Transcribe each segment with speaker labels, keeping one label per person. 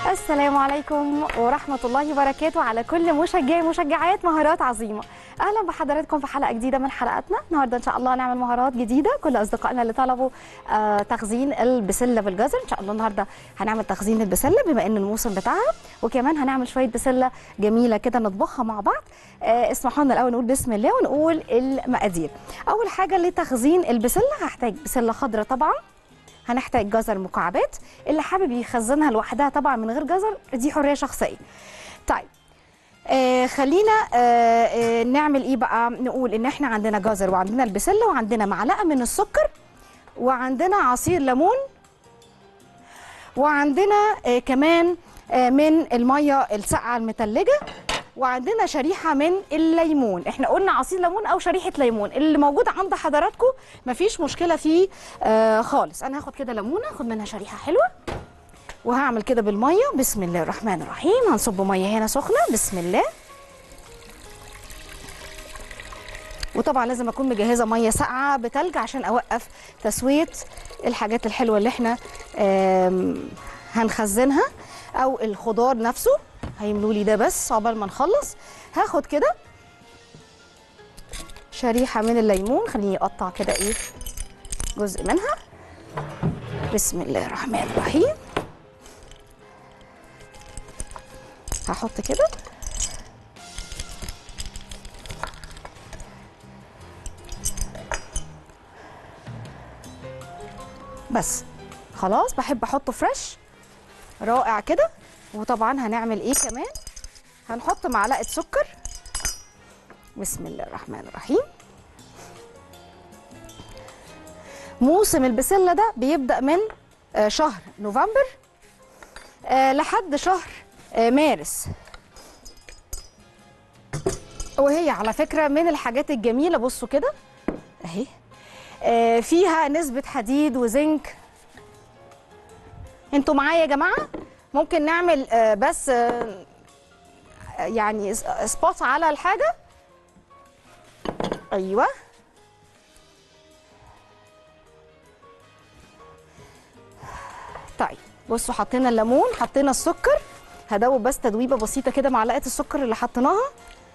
Speaker 1: السلام عليكم ورحمة الله وبركاته على كل مشجعي مشجعات مهارات عظيمة أهلا بحضراتكم في حلقة جديدة من حلقاتنا النهاردة إن شاء الله نعمل مهارات جديدة كل أصدقائنا اللي طلبوا آه تخزين البسلة بالجزر إن شاء الله النهاردة هنعمل تخزين البسلة بما إن الموسم بتاعها وكمان هنعمل شوية بسلة جميلة كده نطبخها مع بعض آه اسمحوا لنا الأول نقول بسم الله ونقول المقادير أول حاجة لتخزين البسلة هحتاج بسلة خضراء طبعا هنحتاج جزر مكعبات اللي حابب يخزنها لوحدها طبعا من غير جزر دي حريه شخصيه طيب آه خلينا آه آه نعمل ايه بقى نقول ان احنا عندنا جزر وعندنا البسله وعندنا معلقه من السكر وعندنا عصير ليمون وعندنا آه كمان آه من الميه الساقعه المتلجه وعندنا شريحه من الليمون احنا قلنا عصير ليمون او شريحه ليمون اللي موجود عند حضراتكم مفيش مشكله فيه آه خالص انا هاخد كده ليمونه اخد منها شريحه حلوه وهعمل كده بالميه بسم الله الرحمن الرحيم هنصب ميه هنا سخنه بسم الله وطبعا لازم اكون مجهزه ميه ساقعه بتلج عشان اوقف تسويه الحاجات الحلوه اللي احنا هنخزنها او الخضار نفسه هيملوا لي ده بس عقبال ما نخلص هاخد كده شريحه من الليمون خليني اقطع كده ايه جزء منها بسم الله الرحمن الرحيم هحط كده بس خلاص بحب احطه فريش رائع كده وطبعا هنعمل ايه كمان هنحط معلقه سكر بسم الله الرحمن الرحيم موسم البسله ده بيبدا من شهر نوفمبر لحد شهر مارس وهي على فكره من الحاجات الجميله بصوا كده اهي فيها نسبه حديد وزنك انتوا معايا يا جماعه ممكن نعمل بس يعني سبوت على الحاجه ايوه طيب بصوا حطينا الليمون حطينا السكر هدوب بس تدويبه بسيطه كده معلقه السكر اللي حطيناها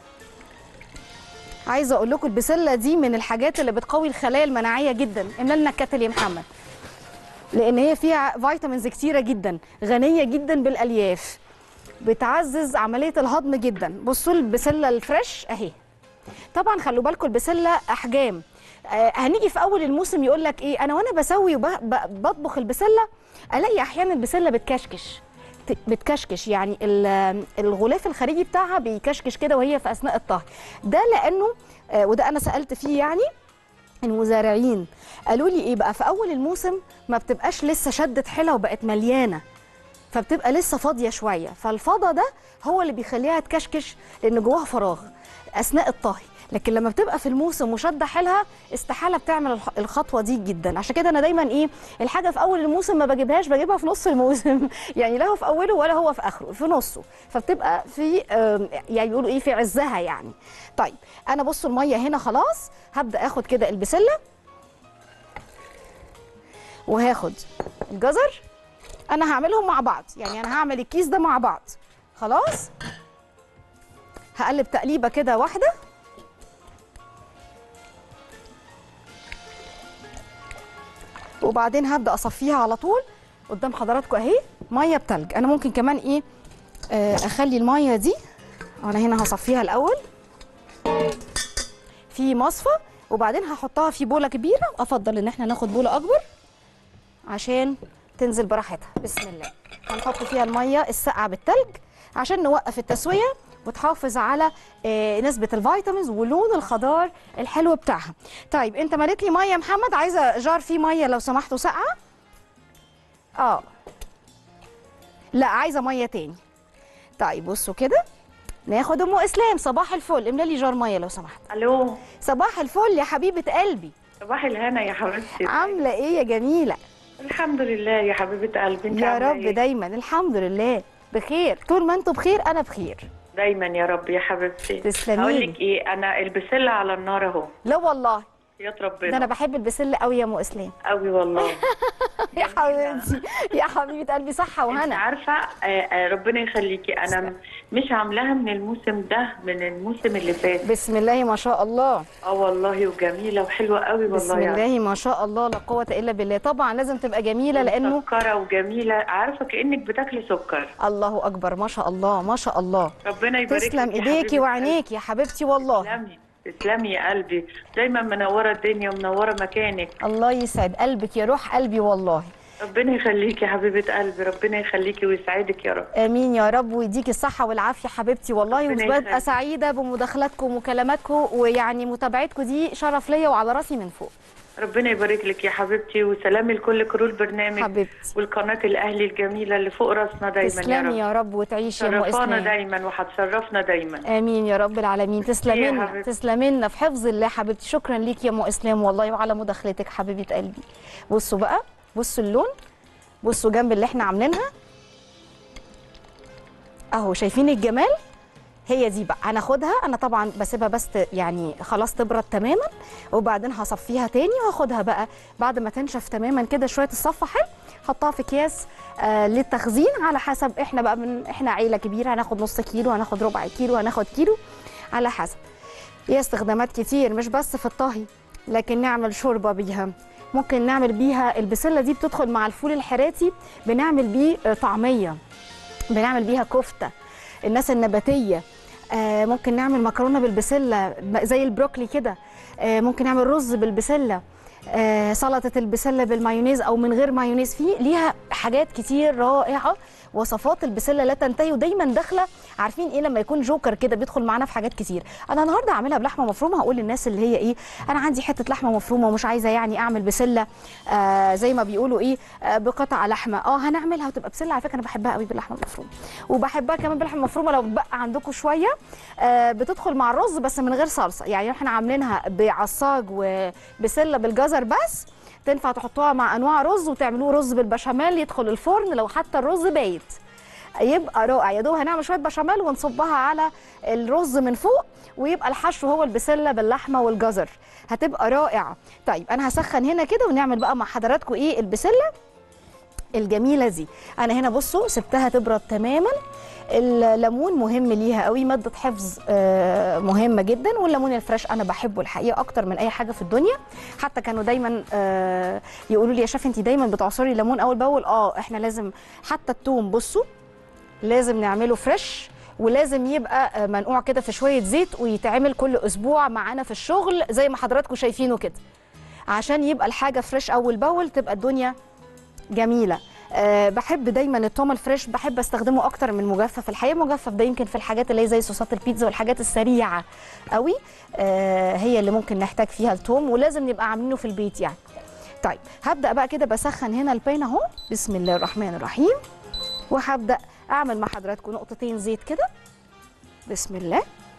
Speaker 1: عايزه اقول لكم البسله دي من الحاجات اللي بتقوي الخلايا المناعيه جدا املا لنا الكتل يا محمد لان هي فيها فيتامينز كتيره جدا غنيه جدا بالالياف بتعزز عمليه الهضم جدا بصوا البسله الفريش اهي طبعا خلوا بالكم البسله احجام آه هنيجي في اول الموسم يقول لك ايه انا وانا بسوي وبطبخ البسله الاقي احيانا البسله بتكشكش بتكشكش يعني الغلاف الخارجي بتاعها بيكشكش كده وهي في اثناء الطهي ده لانه آه وده انا سالت فيه يعني المزارعين قالوا لي ايه بقى في اول الموسم ما بتبقاش لسه شدت حيلها وبقت مليانه فبتبقى لسه فاضيه شويه فالفضا ده هو اللي بيخليها تكشكش لان جواها فراغ اثناء الطهي لكن لما بتبقى في الموسم وشاده حيلها استحاله بتعمل الخطوه دي جدا عشان كده انا دايما ايه الحاجه في اول الموسم ما بجيبهاش بجيبها في نص الموسم يعني لا هو في اوله ولا هو في اخره في نصه فبتبقى في يعني بيقولوا ايه في عزها يعني طيب انا بصوا الميه هنا خلاص هبدا اخد كده البسله وهاخد الجزر انا هعملهم مع بعض يعني انا هعمل الكيس ده مع بعض خلاص هقلب تقليبه كده واحده وبعدين هبدا اصفيها على طول قدام حضراتكم اهي ميه بتلج انا ممكن كمان ايه اخلي الميه دي انا هنا هصفيها الاول في مصفى وبعدين هحطها في بوله كبيره وافضل ان احنا ناخد بوله اكبر عشان تنزل براحتها بسم الله هنحط فيها الميه الساقعه بالتلج عشان نوقف التسويه وتحافظ على آه نسبه الفيتامينز ولون الخضار الحلو بتاعها طيب انت مليت لي ميه يا محمد عايزه جار فيه ميه لو سمحتوا ساقعه اه لا عايزه ميه تاني طيب بصوا كده ناخد ام اسلام صباح الفل املى لي جار ميه لو سمحت
Speaker 2: الو
Speaker 1: صباح الفل يا حبيبه قلبي
Speaker 2: صباح الهنا يا حبيبتي
Speaker 1: عامله ايه يا جميله
Speaker 2: الحمد لله يا حبيبه قلبي انت
Speaker 1: يا
Speaker 2: عاملة
Speaker 1: رب
Speaker 2: إيه؟
Speaker 1: دايما الحمد لله بخير طول ما انتوا بخير انا بخير
Speaker 2: دايما يا رب يا حبيبتي
Speaker 1: تسلمي
Speaker 2: هقول
Speaker 1: لي.
Speaker 2: لك ايه انا البسله على النار اهو
Speaker 1: لا والله
Speaker 2: يا
Speaker 1: ده انا
Speaker 2: ربنا
Speaker 1: بحب البسله قوي يا ام اسلام
Speaker 2: قوي والله
Speaker 1: يا حبيبتي يا حبيبه قلبي صحه
Speaker 2: انت
Speaker 1: وهنا
Speaker 2: عارفه آه، آه، ربنا يخليكي انا م- مش عاملاها من الموسم ده من الموسم اللي فات
Speaker 1: بسم الله ما شاء الله
Speaker 2: اه والله وجميله وحلوه قوي والله
Speaker 1: بسم
Speaker 2: يعني.
Speaker 1: الله ما شاء الله لا قوه الا بالله طبعا لازم تبقى جميله لانه
Speaker 2: مسكره وجميله عارفه كانك بتاكلي سكر
Speaker 1: الله اكبر ما شاء الله ما شاء الله
Speaker 2: ربنا يبارك
Speaker 1: تسلم
Speaker 2: لك يا
Speaker 1: ايديكي
Speaker 2: حبيبة
Speaker 1: وعينيكي يا حبيبتي والله
Speaker 2: تسلمي تسلمي يا قلبي دايما منوره الدنيا ومنوره مكانك
Speaker 1: الله يسعد قلبك يا روح قلبي والله
Speaker 2: ربنا يخليكي يا حبيبه قلبي ربنا يخليكي ويسعدك يا رب
Speaker 1: امين يا رب ويديكي الصحه والعافيه حبيبتي والله
Speaker 2: ربنا
Speaker 1: وببقى
Speaker 2: يخليك.
Speaker 1: سعيده بمداخلاتكم ومكالماتكم ويعني متابعتكم دي شرف ليا وعلى راسي من فوق
Speaker 2: ربنا يبارك لك يا حبيبتي وسلامي لكل كرو البرنامج
Speaker 1: حبيبتي
Speaker 2: والقناه الاهلي الجميله اللي فوق راسنا دايما يا
Speaker 1: تسلمي
Speaker 2: رب
Speaker 1: يا رب وتعيشي يا ام
Speaker 2: شرفانا
Speaker 1: اسلام
Speaker 2: دايما وهتشرفنا دايما
Speaker 1: امين يا رب العالمين تسلمي
Speaker 2: يا
Speaker 1: لنا
Speaker 2: حبيبتي.
Speaker 1: تسلمي لنا في حفظ الله حبيبتي شكرا ليكي يا ام اسلام والله وعلى مداخلتك حبيبه قلبي بصوا بقى بصوا اللون بصوا جنب اللي احنا عاملينها اهو شايفين الجمال هي دي بقى هناخدها انا طبعا بسيبها بس ت- يعني خلاص تبرد تماما وبعدين هصفيها تاني وهاخدها بقى بعد ما تنشف تماما كده شويه الصفه حلو حطها في اكياس آه للتخزين على حسب احنا بقى من احنا عيله كبيره هناخد نص كيلو هناخد ربع كيلو هناخد كيلو على حسب ليها استخدامات كتير مش بس في الطهي لكن نعمل شوربه بيها ممكن نعمل بيها البسله دي بتدخل مع الفول الحراتي بنعمل بيه آه، طعميه بنعمل بيها كفته الناس النباتيه آه ممكن نعمل مكرونه بالبسله ب- زي البروكلي كده آه ممكن نعمل رز بالبسله آه سلطه البسله بالمايونيز او من غير مايونيز فيه ليها حاجات كتير رائعه وصفات البسله لا تنتهي ودايما داخله عارفين ايه لما يكون جوكر كده بيدخل معانا في حاجات كتير انا النهارده هعملها بلحمه مفرومه هقول للناس اللي هي ايه انا عندي حته لحمه مفرومه ومش عايزه يعني اعمل بسله آه زي ما بيقولوا ايه آه بقطع لحمه اه هنعملها وتبقى بسله على فكره انا بحبها قوي باللحمه المفرومه وبحبها كمان باللحمه المفرومه لو بقى عندكم شويه آه بتدخل مع الرز بس من غير صلصه يعني احنا عاملينها بعصاج وبسله بالجزر بس تنفع تحطوها مع انواع رز وتعملوه رز بالبشاميل يدخل الفرن لو حتى الرز بايت يبقى رائع يا دوب هنعمل شويه بشاميل ونصبها على الرز من فوق ويبقى الحشو هو البسله باللحمه والجزر هتبقى رائعه طيب انا هسخن هنا كده ونعمل بقى مع حضراتكم ايه البسله الجميله دي انا هنا بصوا سبتها تبرد تماما الليمون مهم ليها قوي ماده حفظ آه، مهمه جدا والليمون الفريش انا بحبه الحقيقه اكتر من اي حاجه في الدنيا حتى كانوا دايما آه، يقولوا لي يا شيف انت دايما بتعصري ليمون اول باول اه احنا لازم حتى التوم بصوا لازم نعمله فريش ولازم يبقى آه، منقوع كده في شويه زيت ويتعمل كل اسبوع معانا في الشغل زي ما حضراتكم شايفينه كده عشان يبقى الحاجه فريش اول باول تبقى الدنيا جميله أه بحب دايما التوم الفريش بحب استخدمه اكتر من مجفف الحقيقه المجفف ده يمكن في الحاجات اللي هي زي صوصات البيتزا والحاجات السريعه قوي أه هي اللي ممكن نحتاج فيها التوم ولازم نبقى عاملينه في البيت يعني طيب هبدا بقى كده بسخن هنا البان اهو بسم الله الرحمن الرحيم وهبدا اعمل مع حضراتكم نقطتين زيت كده بسم الله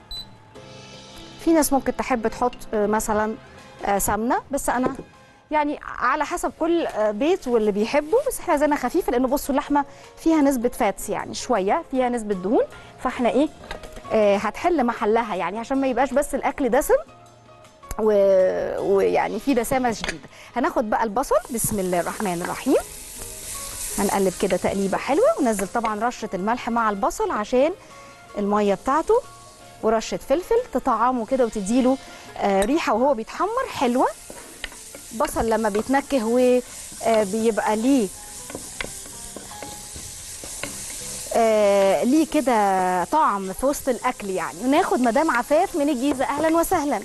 Speaker 1: في ناس ممكن تحب تحط آه، مثلا آه، سمنه بس انا يعني على حسب كل آه، بيت واللي بيحبه بس احنا زينا خفيفه لانه بصوا اللحمه فيها نسبه فاتس يعني شويه فيها نسبه دهون فاحنا ايه آه هتحل محلها يعني عشان ما يبقاش بس الاكل دسم و... ويعني في دسامه شديده هناخد بقى البصل بسم الله الرحمن الرحيم هنقلب كده تقليبه حلوه وننزل طبعا رشه الملح مع البصل عشان الميه بتاعته ورشه فلفل تطعمه كده وتديله آه ريحه وهو بيتحمر حلوه بصل لما بيتنكه وبيبقى ليه آه ليه كده طعم في وسط الاكل يعني وناخد مدام عفاف من الجيزه اهلا وسهلا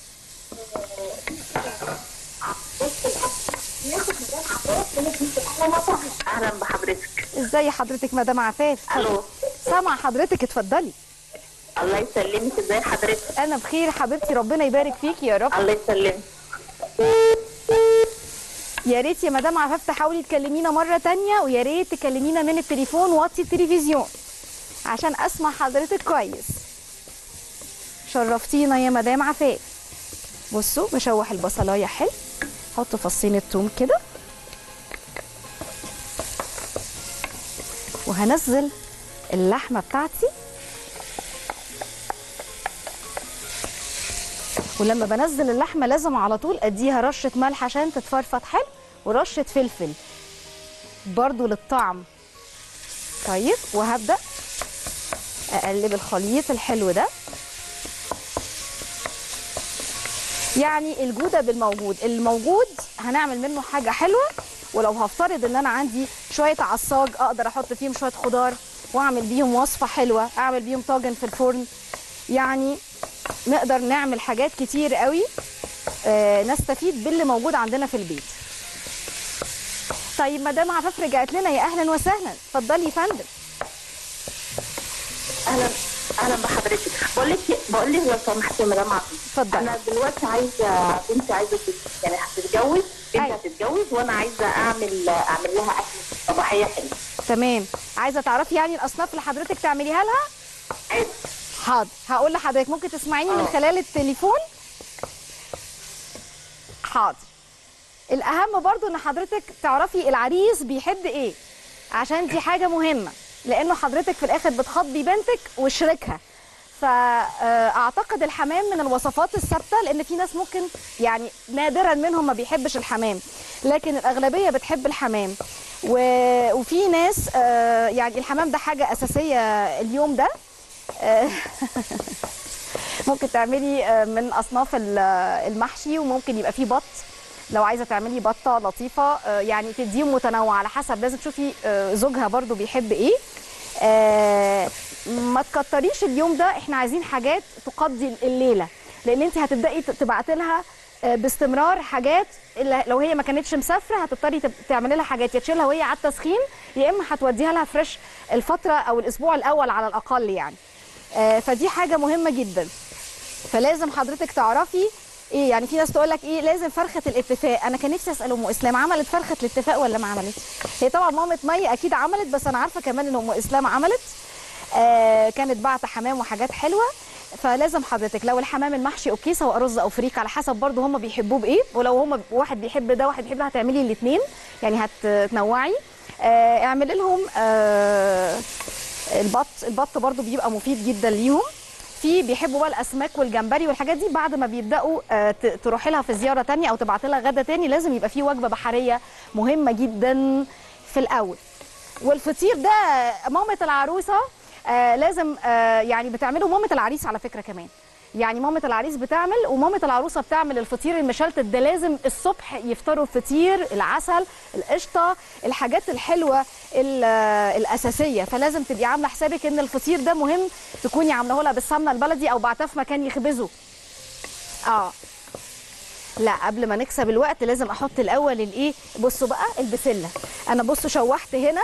Speaker 2: اهلا بحضرتك
Speaker 1: ازاي حضرتك مدام عفاف
Speaker 2: الو
Speaker 1: سامع حضرتك اتفضلي
Speaker 2: الله يسلمك ازي حضرتك
Speaker 1: انا بخير حبيبتي ربنا يبارك فيكي يا رب
Speaker 2: الله يسلمك
Speaker 1: يا ريت يا مدام عفاف تحاولي تكلمينا مره تانية ويا ريت تكلمينا من التليفون وطي التلفزيون عشان اسمع حضرتك كويس شرفتينا يا مدام عفاف بصوا بشوح البصلايه حلو حط فصين الثوم كده وهنزل اللحمه بتاعتي ولما بنزل اللحمه لازم على طول اديها رشه ملح عشان تتفرفط حلو ورشه فلفل برضو للطعم طيب وهبدا اقلب الخليط الحلو ده يعني الجوده بالموجود الموجود هنعمل منه حاجه حلوه ولو هفترض ان انا عندي شويه عصاج اقدر احط فيهم شويه خضار واعمل بيهم وصفه حلوه اعمل بيهم طاجن في الفرن يعني نقدر نعمل حاجات كتير قوي آه نستفيد باللي موجود عندنا في البيت طيب مدام عفاف رجعت لنا يا اهلا وسهلا اتفضلي يا فندم
Speaker 3: اهلا اهلا بحضرتك بقول لك بقول لك لو سمحتي يا مدام عفيف
Speaker 1: اتفضلي
Speaker 3: انا دلوقتي عايزه بنتي عايزه تت- يعني هتتجوز بنتي
Speaker 1: أيوة.
Speaker 3: هتتجوز وانا عايزه اعمل اعمل لها اكل صباحيه حلوه
Speaker 1: تمام عايزه تعرفي يعني الاصناف اللي حضرتك تعمليها لها
Speaker 3: عايز
Speaker 1: حاضر هقول لحضرتك ممكن تسمعيني من
Speaker 3: آه.
Speaker 1: خلال التليفون حاضر الاهم برضو ان حضرتك تعرفي العريس بيحب ايه عشان دي حاجه مهمه لانه حضرتك في الاخر بتخاطبي بنتك وشريكها فاعتقد الحمام من الوصفات الثابته لان في ناس ممكن يعني نادرا منهم ما بيحبش الحمام لكن الاغلبيه بتحب الحمام و... وفي ناس آه، يعني الحمام ده حاجه اساسيه اليوم ده آه، ممكن تعملي آه، من اصناف ال- آه، المحشي وممكن يبقى فيه بط لو عايزه تعملي بطه لطيفه آه، يعني تديهم متنوع على حسب لازم تشوفي آه، زوجها برضو بيحب ايه آه، ما تكتريش اليوم ده احنا عايزين حاجات تقضي الليله لان انت هتبداي تبعتي لها آه، باستمرار حاجات اللي لو هي ما كانتش مسافره هتضطري تب- تعملي لها حاجات يا تشيلها وهي على التسخين يا اما هتوديها لها فريش الفتره او الاسبوع الاول على الاقل يعني آه، فدي حاجه مهمه جدا فلازم حضرتك تعرفي ايه يعني في ناس تقول لك ايه لازم فرخه الاتفاق انا كان نفسي اسال ام اسلام عملت فرخه الاتفاق ولا ما عملتش هي طبعا مامه مي اكيد عملت بس انا عارفه كمان ان ام اسلام عملت آه كانت بعت حمام وحاجات حلوه فلازم حضرتك لو الحمام المحشي اوكي سواء رز او فريك على حسب برضه هم بيحبوه بايه ولو هم واحد بيحب ده واحد بيحب ده هتعملي الاثنين يعني هتنوعي آه اعملي لهم آه البط البط برضو بيبقى مفيد جدا ليهم في بيحبوا بقى الاسماك والجمبري والحاجات دي بعد ما بيبداوا آه، ت- تروحي لها في زياره تانية او تبعتي لها غدا تاني لازم يبقى في وجبه بحريه مهمه جدا في الاول والفطير ده مامه العروسه آه لازم آه يعني بتعمله مامه العريس على فكره كمان يعني مامة العريس بتعمل ومامة العروسة بتعمل الفطير المشلتت ده لازم الصبح يفطروا الفطير العسل القشطة الحاجات الحلوة ال- الأساسية فلازم تبقي عاملة حسابك إن الفطير ده مهم تكوني عاملاه لها بالسمنة البلدي أو بعتها في مكان يخبزه اه لا قبل ما نكسب الوقت لازم احط الاول الايه بصوا بقى البسله انا بصوا شوحت هنا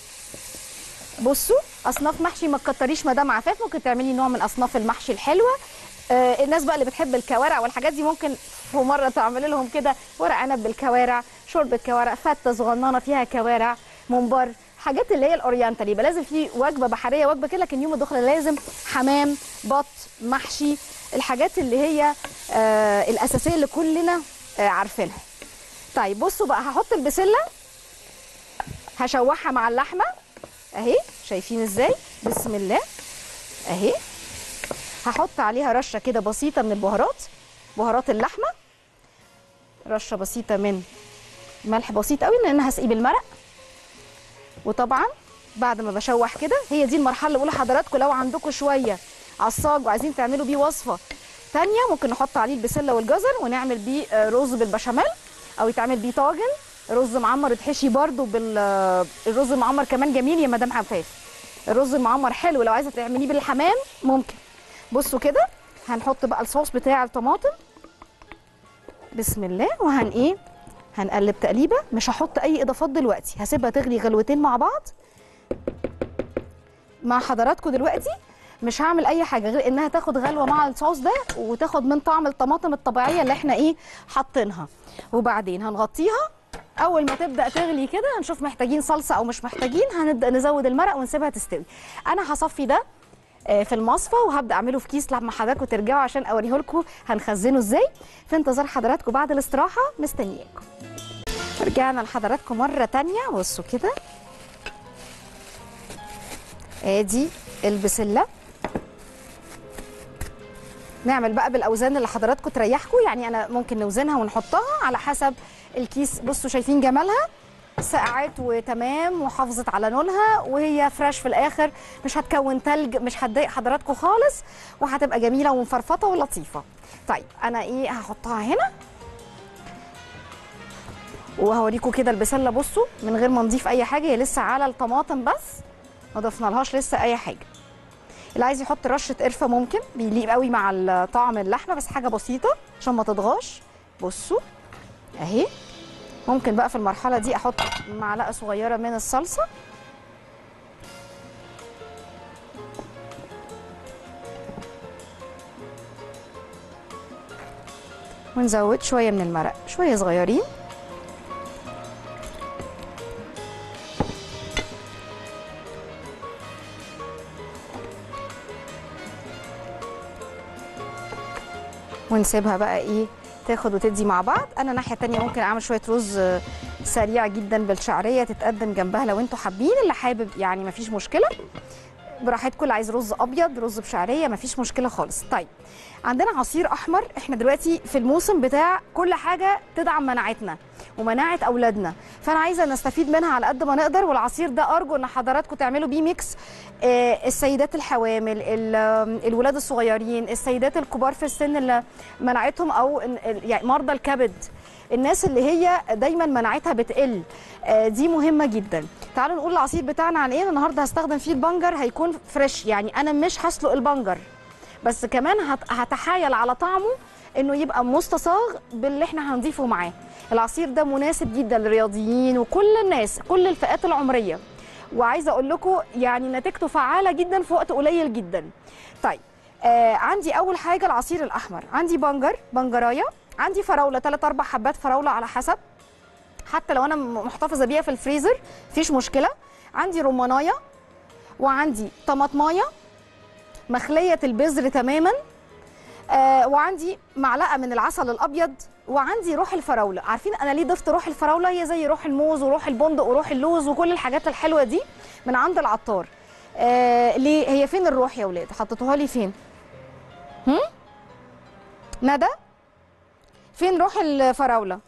Speaker 1: بصوا اصناف محشي ما تكتريش مدام عفاف ممكن تعملي نوع من اصناف المحشي الحلوه آه الناس بقى اللي بتحب الكوارع والحاجات دي ممكن في مره تعملي لهم كده ورق عنب بالكوارع شوربه كوارع فته صغننه فيها كوارع ممبار حاجات اللي هي الاورينتال يبقى لازم في وجبه بحريه وجبه كده لكن يوم الدخله لازم حمام بط محشي الحاجات اللي هي آه الاساسيه اللي كلنا آه عارفينها طيب بصوا بقى هحط البسله هشوحها مع اللحمه اهي شايفين ازاي بسم الله اهي هحط عليها رشه كده بسيطه من البهارات بهارات اللحمه رشه بسيطه من ملح بسيط قوي لان هسقيه بالمرق وطبعا بعد ما بشوح كده هي دي المرحله اللي بقول لحضراتكم لو عندكم شويه عصاج وعايزين تعملوا بيه وصفه تانية ممكن نحط عليه البسله والجزر ونعمل بيه آه، رز بالبشاميل او يتعمل بيه طاجن رز معمر يتحشي برده بال آه، الرز المعمر كمان جميل يا مدام عفاف الرز المعمر حلو لو عايزه تعمليه بالحمام ممكن بصوا كده هنحط بقى الصوص بتاع الطماطم بسم الله وهن ايه هنقلب تقليبه مش هحط اي اضافات دلوقتي هسيبها تغلي غلوتين مع بعض مع حضراتكم دلوقتي مش هعمل اي حاجه غير انها تاخد غلوه مع الصوص ده وتاخد من طعم الطماطم الطبيعيه اللي احنا ايه حاطينها وبعدين هنغطيها اول ما تبدا تغلي كده هنشوف محتاجين صلصه او مش محتاجين هنبدا نزود المرق ونسيبها تستوي انا هصفي ده آه، في المصفى وهبدا اعمله في كيس لما حضراتكم ترجعوا عشان اوريه لكم هنخزنه ازاي في انتظار حضراتكم بعد الاستراحه مستنياكم رجعنا لحضراتكم مره تانية بصوا كده ادي البسله نعمل بقى بالاوزان اللي حضراتكم تريحكم يعني انا ممكن نوزنها ونحطها على حسب الكيس بصوا شايفين جمالها سقعت وتمام وحافظت على لونها وهي فريش في الاخر مش هتكون تلج مش هتضايق حضراتكم خالص وهتبقى جميله ومفرفطه ولطيفه طيب انا ايه هحطها هنا وهوريكم كده البسله بصوا من غير ما نضيف اي حاجه هي لسه على الطماطم بس ما ضفنا لهاش لسه اي حاجه اللي عايز يحط رشه قرفه ممكن بيليق قوي مع ال- طعم اللحمه بس حاجه بسيطه عشان ما تضغاش بصوا اهي ممكن بقى في المرحله دي احط معلقه صغيره من الصلصه ونزود شويه من المرق شويه صغيرين ونسيبها بقى ايه تاخد وتدي مع بعض انا ناحيه تانية ممكن اعمل شويه رز آه، سريع جدا بالشعريه تتقدم جنبها لو انتوا حابين اللي حابب يعني مفيش مشكله براحتكم اللي عايز رز ابيض رز بشعريه مفيش مشكله خالص طيب عندنا عصير احمر احنا دلوقتي في الموسم بتاع كل حاجه تدعم مناعتنا ومناعه اولادنا فانا عايزه نستفيد منها على قد ما نقدر والعصير ده ارجو ان حضراتكم تعملوا بيه ميكس آه، السيدات الحوامل ال- آم، الولاد الصغيرين السيدات الكبار في السن اللي مناعتهم او إن- ال- يعني مرضى الكبد الناس اللي هي دايما مناعتها بتقل آه، دي مهمه جدا تعالوا نقول العصير بتاعنا عن ايه أنا النهارده هستخدم فيه البنجر هيكون فريش يعني انا مش هسلق البنجر بس كمان هت- هتحايل على طعمه انه يبقى مستصاغ باللي احنا هنضيفه معاه العصير ده مناسب جدا للرياضيين وكل الناس كل الفئات العمريه وعايزه اقول لكم يعني نتيجته فعاله جدا في وقت قليل جدا طيب آه عندي اول حاجه العصير الاحمر عندي بنجر بنجرايه عندي فراوله 3 4 حبات فراوله على حسب حتى لو انا م- محتفظه بيها في الفريزر مفيش مشكله عندي رمانايه وعندي طماطمايه مخليه البذر تماما آه وعندي معلقه من العسل الابيض وعندي روح الفراوله عارفين انا ليه ضفت روح الفراوله هي زي روح الموز وروح البندق وروح اللوز وكل الحاجات الحلوه دي من عند العطار آه ليه هي فين الروح يا ولاد حطيتوها لي فين هم ندى فين روح الفراوله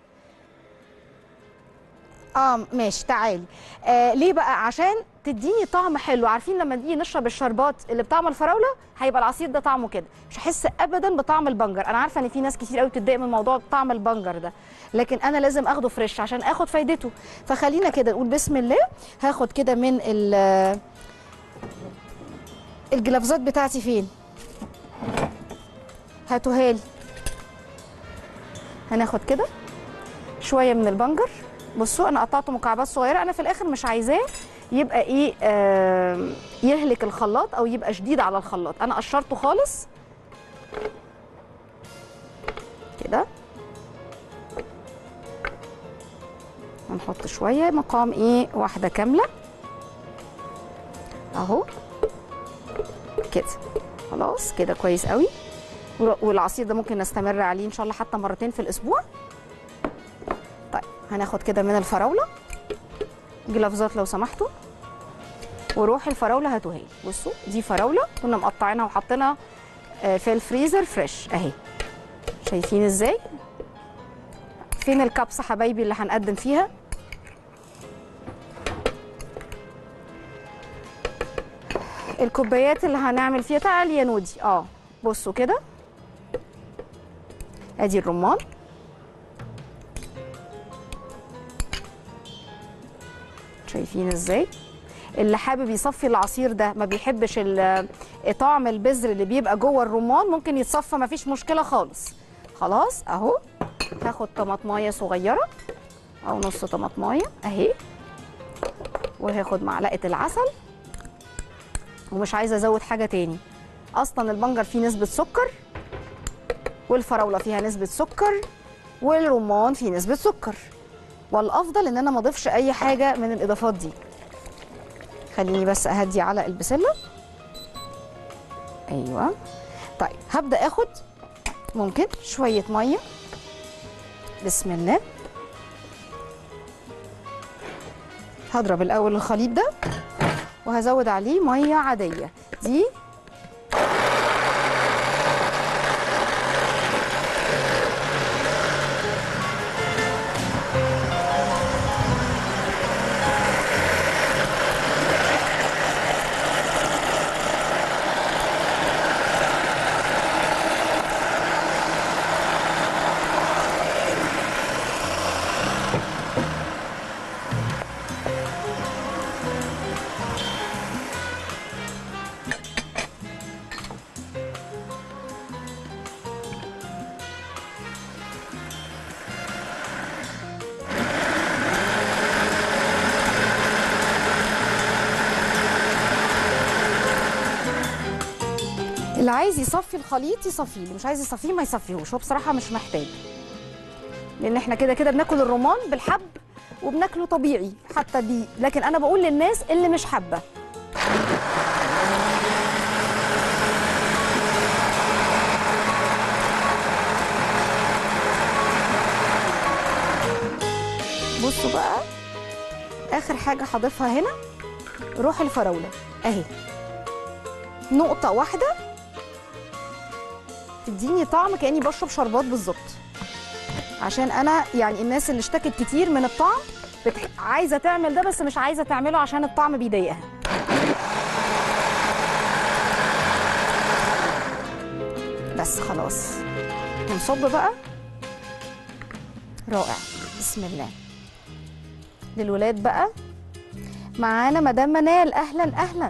Speaker 1: اه ماشي تعالي آه ليه بقى عشان تديني طعم حلو عارفين لما نيجي نشرب الشربات اللي بطعم الفراوله هيبقى العصير ده طعمه كده مش هحس ابدا بطعم البنجر انا عارفه ان في ناس كتير قوي بتتضايق من موضوع طعم البنجر ده لكن انا لازم اخده فريش عشان اخد فايدته فخلينا كده نقول بسم الله هاخد كده من ال الجلافزات بتاعتي فين هاتوها لي هناخد كده شويه من البنجر بصوا انا قطعته مكعبات صغيره انا في الاخر مش عايزاه يبقى ايه آه يهلك الخلاط او يبقى شديد على الخلاط انا قشرته خالص كده هنحط شويه مقام ايه واحده كامله اهو كده خلاص كده كويس قوي والعصير ده ممكن نستمر عليه ان شاء الله حتى مرتين في الاسبوع طيب هناخد كده من الفراوله جلافزات لو سمحتوا وروح الفراوله هاتوها لي بصوا دي فراوله كنا مقطعينها وحاطينها آه، في الفريزر فريش اهي شايفين ازاي فين الكبسه حبايبي اللي هنقدم فيها الكوبايات اللي هنعمل فيها تعالي يا نودي اه بصوا كده ادي الرمان شايفين ازاي اللي حابب يصفي العصير ده ما بيحبش ال- طعم البذر اللي بيبقى جوه الرمان ممكن يتصفى ما فيش مشكله خالص خلاص اهو هاخد طماطمايه صغيره او نص طماطمايه اهي وهاخد معلقه العسل ومش عايزه ازود حاجه تاني اصلا البنجر فيه نسبه سكر والفراوله فيها نسبه سكر والرمان فيه نسبه سكر والافضل ان انا ما اضيفش اي حاجه من الاضافات دي خليني بس اهدي على البسله ايوه طيب هبدا اخد ممكن شويه ميه بسم الله هضرب الاول الخليط ده وهزود عليه ميه عاديه دي اللي عايز يصفي الخليط يصفيه اللي مش عايز يصفيه ما يصفيهوش هو بصراحه مش محتاج لان احنا كده كده بناكل الرمان بالحب وبناكله طبيعي حتى دي لكن انا بقول للناس اللي مش حابه بصوا بقى اخر حاجه هضيفها هنا روح الفراوله اهي نقطه واحده تديني طعم كاني بشرب شربات بالظبط عشان انا يعني الناس اللي اشتكت كتير من الطعم بتح... عايزه تعمل ده بس مش عايزه تعمله عشان الطعم بيضايقها بس خلاص نصب بقى رائع بسم الله للولاد بقى معانا مدام منال اهلا اهلا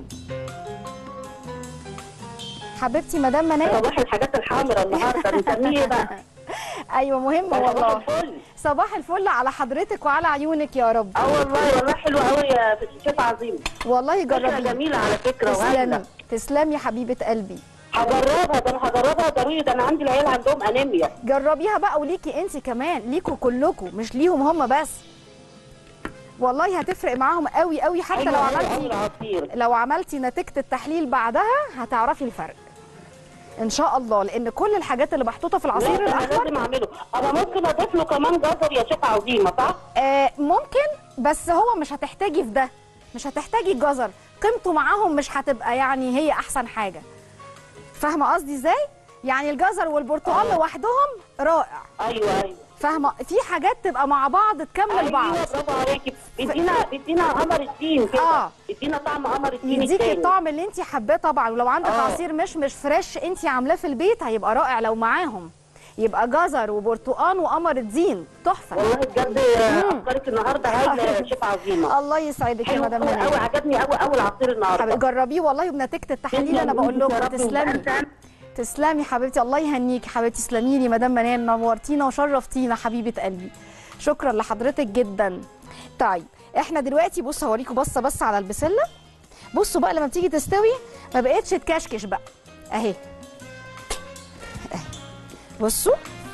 Speaker 1: حبيبتي مدام منال
Speaker 3: صباح الحاجات الحمراء النهارده بنسميه ايه بقى؟
Speaker 1: ايوه مهم
Speaker 3: صباح
Speaker 1: والله
Speaker 3: الفل
Speaker 1: صباح الفل على حضرتك وعلى عيونك يا رب
Speaker 3: اه والله والله حلوه قوي يا شيف عظيم
Speaker 1: والله
Speaker 3: فكره
Speaker 1: جربي
Speaker 3: جميله على فكره
Speaker 1: تسلمي
Speaker 3: وهايله
Speaker 1: تسلمي يا حبيبه قلبي
Speaker 3: هجربها ده انا هجربها ضروري ده انا عندي العيال عندهم انيميا
Speaker 1: جربيها بقى وليكي انت كمان ليكوا كلكم مش ليهم هم بس والله هتفرق معاهم قوي قوي حتى لو
Speaker 3: أيوة، أيوة، أيوة،
Speaker 1: عملتي
Speaker 3: العصير
Speaker 1: لو عملتي نتيجه التحليل بعدها هتعرفي الفرق ان شاء الله لان كل الحاجات اللي محطوطه في العصير
Speaker 3: لا، ده انا
Speaker 1: الاحمر
Speaker 3: لازم اعمله انا ممكن اضيف له كمان جزر يا شيف عظيمه صح؟
Speaker 1: آه ممكن بس هو مش هتحتاجي في ده مش هتحتاجي الجزر قيمته معاهم مش هتبقى يعني هي احسن حاجه فاهمه قصدي ازاي يعني الجزر والبرتقال لوحدهم رائع
Speaker 3: ايوه ايوه
Speaker 1: فاهمه في حاجات تبقى مع بعض تكمل بعض
Speaker 3: ايوه برافو عليكي بيدينا بيدينا قمر الدين كده
Speaker 1: آه.
Speaker 3: بيدينا طعم قمر الدين
Speaker 1: يديكي
Speaker 3: التاني.
Speaker 1: الطعم اللي انت حباه طبعا ولو عندك
Speaker 3: آه.
Speaker 1: عصير مش مش فريش انت عاملاه في البيت هيبقى رائع لو معاهم يبقى جزر وبرتقال وقمر الدين تحفه
Speaker 3: والله بجد
Speaker 1: مم.
Speaker 3: افكارك النهارده هايله يا شيف عظيمه
Speaker 1: الله يسعدك يا
Speaker 3: حلو
Speaker 1: مدام
Speaker 3: قوي قوي
Speaker 1: منال
Speaker 3: عجبني قوي قوي العصير النهارده
Speaker 1: حبيبي جربيه والله وبنتيجه التحاليل انا بقول لكم تسلمي تسلمي حبيبتي الله يهنيكي حبيبتي تسلمي لي مدام منال نورتينا وشرفتينا حبيبه قلبي شكرا لحضرتك جدا طيب احنا دلوقتي بص هوريكم بصه بس على البسله بصوا بقى لما بتيجي تستوي ما بقتش تكشكش بقى اهي اهي بصوا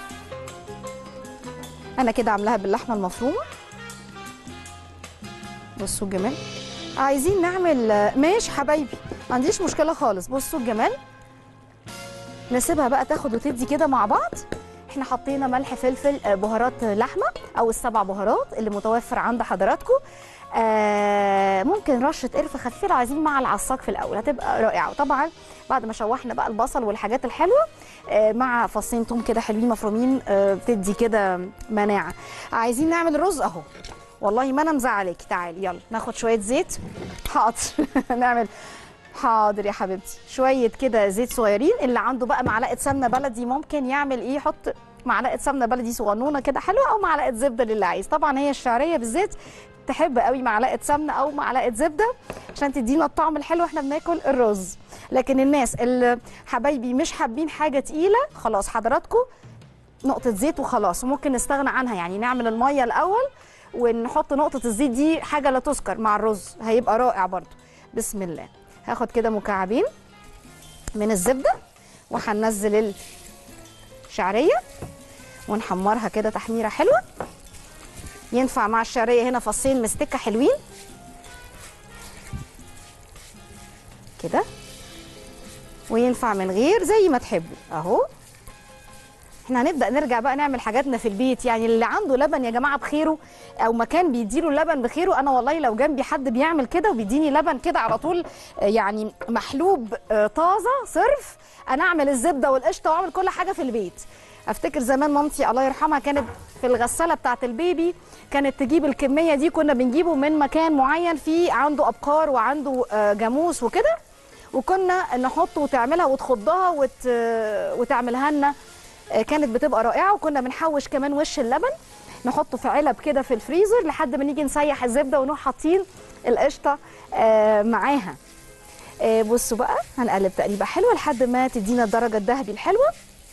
Speaker 1: انا كده عاملاها باللحمه المفرومه بصوا الجمال عايزين نعمل ماشي حبايبي ما عنديش مشكله خالص بصوا الجمال نسيبها بقى تاخد وتدي كده مع بعض احنا حطينا ملح فلفل آه، بهارات لحمه او السبع بهارات اللي متوفر عند حضراتكم آه ممكن رشه قرفه خفيفه لو عايزين مع العصاك في الاول هتبقى رائعه وطبعا بعد ما شوحنا بقى البصل والحاجات الحلوه آه مع فصين توم كده حلوين مفرومين آه بتدي كده مناعه عايزين نعمل رز اهو والله ما انا مزعلاكي تعالي يلا ناخد شويه زيت حاضر نعمل حاضر يا حبيبتي شويه كده زيت صغيرين اللي عنده بقى معلقه سمنه بلدي ممكن يعمل ايه يحط معلقه سمنه بلدي صغنونه كده حلوه او معلقه زبده للي عايز طبعا هي الشعريه بالذات تحب قوي معلقه سمنه او معلقه زبده عشان تدينا الطعم الحلو واحنا بناكل الرز لكن الناس اللي حبايبي مش حابين حاجه تقيله خلاص حضراتكم نقطه زيت وخلاص ممكن نستغنى عنها يعني نعمل الميه الاول ونحط نقطه الزيت دي حاجه لا تذكر مع الرز هيبقى رائع برضو بسم الله هاخد كده مكعبين من الزبده وهننزل الشعريه ونحمرها كده تحميره حلوه ينفع مع الشعريه هنا فصين مستكه حلوين كده وينفع من غير زي ما تحبوا اهو احنا هنبدا نرجع بقى نعمل حاجاتنا في البيت يعني اللي عنده لبن يا جماعه بخيره او مكان بيديله اللبن بخيره انا والله لو جنبي حد بيعمل كده وبيديني لبن كده على طول آه، يعني محلوب آه، طازه صرف انا اعمل الزبده والقشطه واعمل كل حاجه في البيت افتكر زمان مامتي الله يرحمها كانت في الغساله بتاعه البيبي كانت تجيب الكميه دي كنا بنجيبه من مكان معين فيه عنده ابقار وعنده آه، جاموس وكده وكنا نحط وتعملها وتخضها وت... وتعملها لنا آه، كانت بتبقى رائعه وكنا بنحوش كمان وش اللبن نحطه في علب كده في الفريزر لحد ما نيجي نسيح الزبده ونروح حاطين القشطه آه، معاها آه، بصوا بقى هنقلب تقليبه حلوه لحد ما تدينا الدرجه الذهبي الحلوه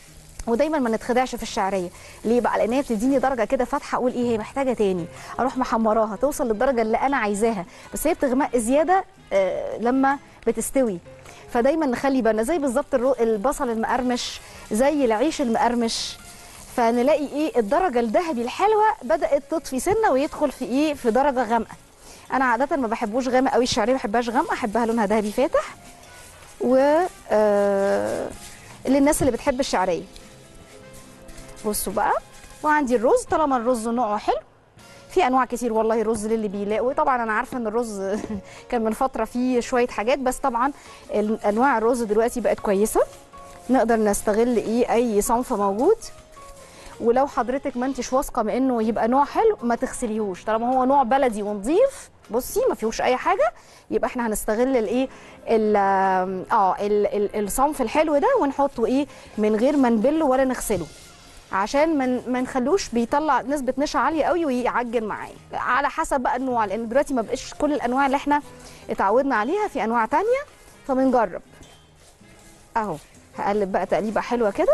Speaker 1: ودايما ما نتخدعش في الشعريه ليه بقى لان هي بتديني درجه كده فاتحه اقول ايه هي محتاجه تاني اروح محمراها توصل للدرجه اللي انا عايزاها بس هي بتغمق زياده آه لما بتستوي فدايما نخلي بالنا زي بالظبط الرو- البصل المقرمش زي العيش المقرمش فنلاقي ايه الدرجه الذهبي الحلوه بدات تطفي سنه ويدخل في ايه في درجه غامقه انا عاده ما بحبوش غامق قوي الشعريه ما بحبهاش غامقه احبها لونها ذهبي فاتح و آه للناس اللي بتحب الشعريه بصوا بقى وعندي الرز طالما الرز نوعه حلو في انواع كتير والله رز للي بيلاقي وطبعا انا عارفه ان الرز كان من فتره فيه شويه حاجات بس طبعا ال- انواع الرز دلوقتي بقت كويسه نقدر نستغل ايه اي صنف موجود ولو حضرتك ما انتش واثقه من انه يبقى نوع حلو ما تغسليهوش طالما هو نوع بلدي ونظيف بصي ما فيهوش اي حاجه يبقى احنا هنستغل الايه ال- اه ال- ال- الصنف الحلو ده ونحطه ايه من غير ما نبله ولا نغسله عشان ما ما نخلوش بيطلع نسبه نشا عاليه قوي ويعجن معايا على حسب بقى النوع لان دلوقتي ما بقاش كل الانواع اللي احنا اتعودنا عليها في انواع تانية فبنجرب اهو هقلب بقى تقليبه حلوه كده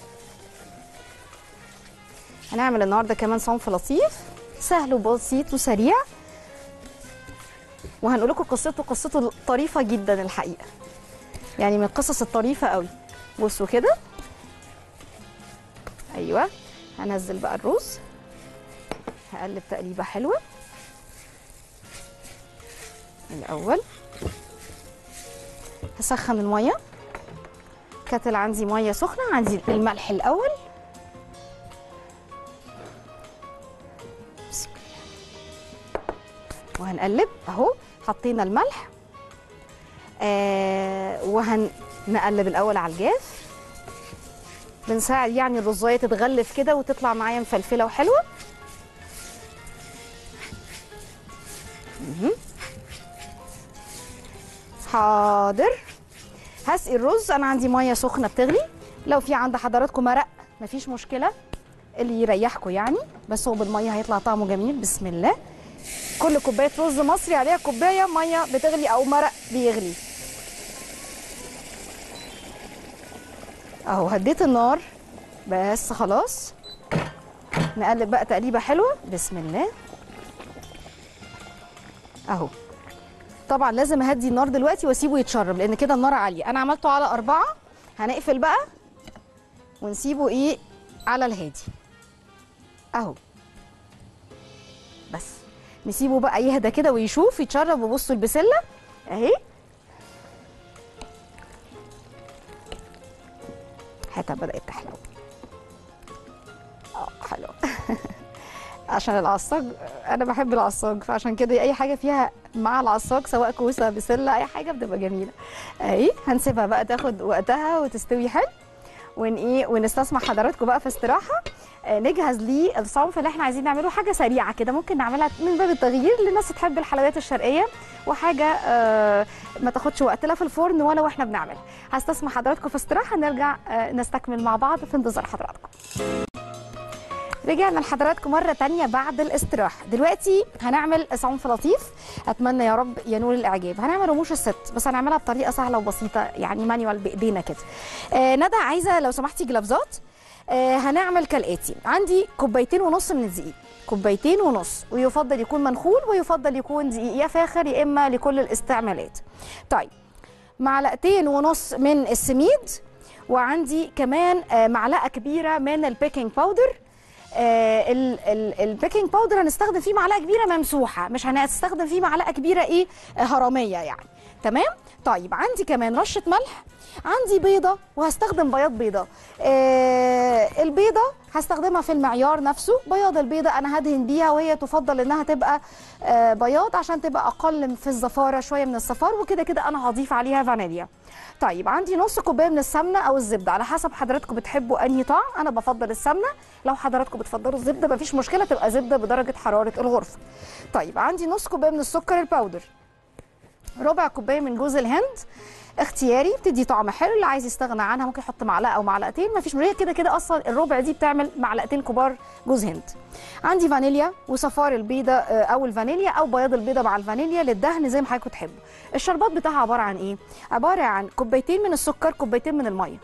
Speaker 1: هنعمل النهارده كمان صنف لطيف سهل وبسيط وسريع وهنقول لكم قصته قصته طريفه جدا الحقيقه يعني من القصص الطريفه قوي بصوا كده ايوه هنزل بقى الرز هقلب تقليبه حلوه الاول هسخن الميه كتل عندي ميه سخنه عندي الملح الاول بسم الله. وهنقلب اهو حطينا الملح آه وهنقلب الاول على الجاف بنساعد يعني الرزايه تتغلف كده وتطلع معايا مفلفله وحلوه مهم. حاضر هسقي الرز انا عندي ميه سخنه بتغلي لو في عند حضراتكم مرق مفيش مشكله اللي يريحكم يعني بس هو بالميه هيطلع طعمه جميل بسم الله كل كوبايه رز مصري عليها كوبايه ميه بتغلي او مرق بيغلي اهو هديت النار بس خلاص نقلب بقى تقليبه حلوه بسم الله اهو طبعا لازم اهدي النار دلوقتي واسيبه يتشرب لان كده النار عاليه انا عملته على أربعة هنقفل بقى ونسيبه ايه على الهادي اهو بس نسيبه بقى يهدى كده ويشوف يتشرب وبصوا البسله اهي حتى بدات تحلو اه حلو عشان العصاج انا بحب العصاج فعشان كده اي حاجه فيها مع العصاج سواء كوسه بسله اي حاجه بتبقى جميله اهي هنسيبها بقى تاخد وقتها وتستوي حلو ون ايه ونستسمح حضراتكم بقى في استراحه آه، نجهز للصنف اللي احنا عايزين نعمله حاجه سريعه كده ممكن نعملها من باب التغيير للناس تحب الحلويات الشرقيه وحاجه آه، ما تاخدش وقت لا في الفرن ولا واحنا بنعملها هستسمح حضراتكم في استراحه نرجع آه، نستكمل مع بعض في انتظار حضراتكم رجعنا لحضراتكم مرة تانية بعد الاستراحة دلوقتي هنعمل صنف لطيف أتمنى يا رب ينول الإعجاب هنعمل رموش الست بس هنعملها بطريقة سهلة وبسيطة يعني مانيوال بإيدينا كده آه ندى عايزة لو سمحتي جلافزات آه هنعمل كالآتي عندي كوبايتين ونص من الدقيق كوبايتين ونص ويفضل يكون منخول ويفضل يكون دقيق يا فاخر يا إما لكل الاستعمالات طيب معلقتين ونص من السميد وعندي كمان آه، معلقه كبيره من البيكنج باودر آه، ال- ال- البيكنج باودر هنستخدم فيه معلقه كبيره ممسوحه مش هنستخدم فيه معلقه كبيره ايه آه، هرميه يعني تمام طيب عندي كمان رشه ملح عندي بيضه وهستخدم بياض بيضه آه البيضه هستخدمها في المعيار نفسه بياض البيضه انا هدهن بيها وهي تفضل انها تبقى آه بياض عشان تبقى اقل في الزفاره شويه من الصفار وكده كده انا هضيف عليها فانيليا طيب عندي نص كوبايه من السمنه او الزبده على حسب حضراتكم بتحبوا انهي طعم انا بفضل السمنه لو حضراتكم بتفضلوا الزبده مفيش مشكله تبقى زبده بدرجه حراره الغرفه طيب عندي نص كوبايه من السكر الباودر ربع كوبايه من جوز الهند اختياري بتدي طعم حلو اللي عايز يستغنى عنها ممكن يحط معلقه او معلقتين مفيش مشكله كده كده اصلا الربع دي بتعمل معلقتين كبار جوز هند عندي فانيليا وصفار البيضه آه، او الفانيليا او بياض البيضه مع الفانيليا للدهن زي ما حضراتكم تحبوا الشربات بتاعها عباره عن ايه عباره عن كوبايتين من السكر كوبايتين من الميه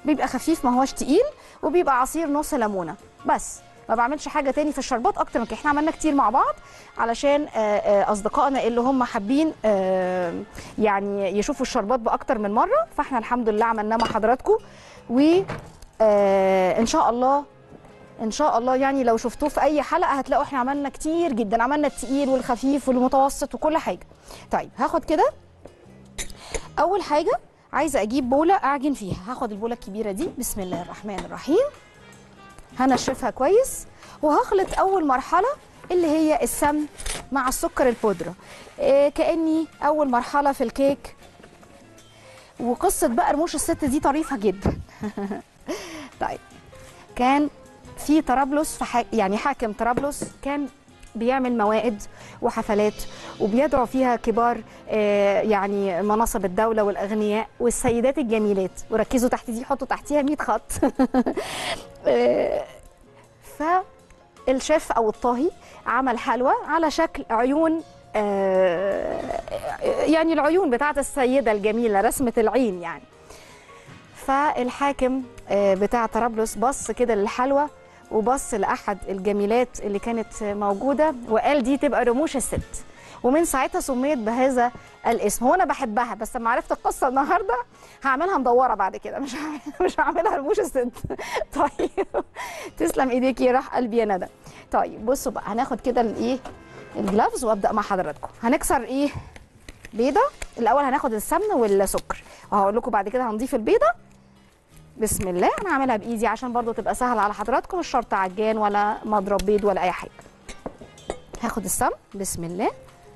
Speaker 1: بيبقى خفيف ما هوش تقيل وبيبقى عصير نص ليمونه بس ما بعملش حاجه تاني في الشربات اكتر من كده احنا عملنا كتير مع بعض علشان آه، آه، اصدقائنا اللي هم حابين آه، يعني يشوفوا الشربات باكتر من مره فاحنا الحمد لله عملناه مع حضراتكم و آه، ان شاء الله ان شاء الله يعني لو شفتوه في اي حلقه هتلاقوا احنا عملنا كتير جدا عملنا التقيل والخفيف والمتوسط وكل حاجه طيب هاخد كده اول حاجه عايزه اجيب بوله اعجن فيها هاخد البوله الكبيره دي بسم الله الرحمن الرحيم هنشفها كويس وهخلط اول مرحله اللي هي السمن مع السكر البودره إيه كاني اول مرحله في الكيك وقصه بقى رموش الست دي طريفه جدا طيب كان في طرابلس في حا... يعني حاكم طرابلس كان بيعمل موائد وحفلات وبيدعو فيها كبار آه، يعني مناصب الدولة والأغنياء والسيدات الجميلات وركزوا تحت دي حطوا تحتيها 100 خط آه، فالشيف أو الطاهي عمل حلوى على شكل عيون آه، يعني العيون بتاعت السيدة الجميلة رسمة العين يعني فالحاكم آه، بتاع طرابلس بص كده للحلوى وبص لاحد الجميلات اللي كانت موجوده وقال دي تبقى رموش الست ومن ساعتها سميت بهذا الاسم هو انا بحبها بس لما عرفت القصه النهارده هعملها مدوره بعد كده مش هعمل- مش هعملها رموش الست طيب تسلم ايديكي راح قلبي يا ندى طيب بصوا بقى هناخد كده الايه الجلافز وابدا مع حضراتكم هنكسر ايه بيضه الاول هناخد السمنه والسكر وهقول لكم بعد كده هنضيف البيضه بسم الله انا هعملها بايدي عشان برضو تبقى سهله على حضراتكم مش شرط عجان ولا مضرب بيض ولا اي حاجه هاخد السمن بسم الله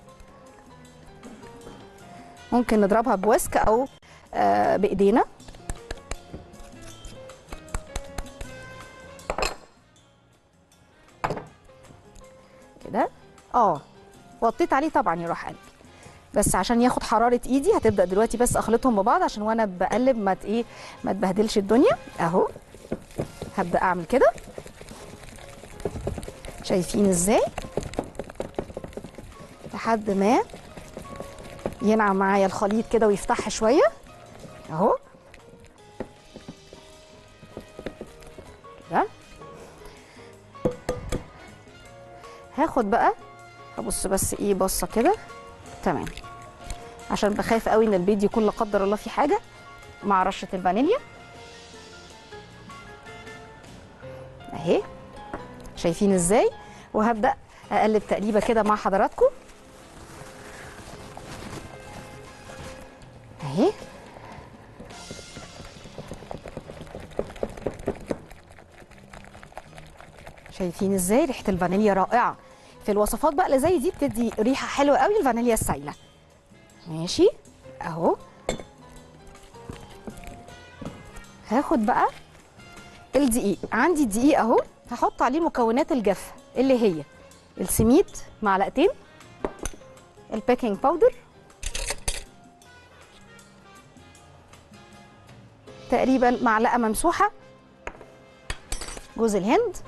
Speaker 1: ممكن نضربها بويسك او آه بايدينا كده اه وطيت عليه طبعا يروح قلبي بس عشان ياخد حراره ايدي هتبدا دلوقتي بس اخلطهم ببعض عشان وانا بقلب ما ت- ايه ما تبهدلش الدنيا اهو هبدا اعمل كده شايفين ازاي لحد ما ينعم معايا الخليط كده ويفتح شويه اهو كده هاخد بقى هبص بس ايه بصه كده تمام عشان بخاف قوي ان البيض يكون لا قدر الله فيه حاجه مع رشه الفانيليا اهي شايفين ازاي وهبدا اقلب تقليبه كده مع حضراتكم اهي شايفين ازاي ريحه الفانيليا رائعه في الوصفات بقى اللي زي دي بتدي ريحه حلوه قوي الفانيليا السايله ماشي اهو هاخد بقى الدقيق عندي الدقيق اهو هحط عليه مكونات الجافه اللي هي السميد معلقتين البيكنج باودر تقريبا معلقه ممسوحه جوز الهند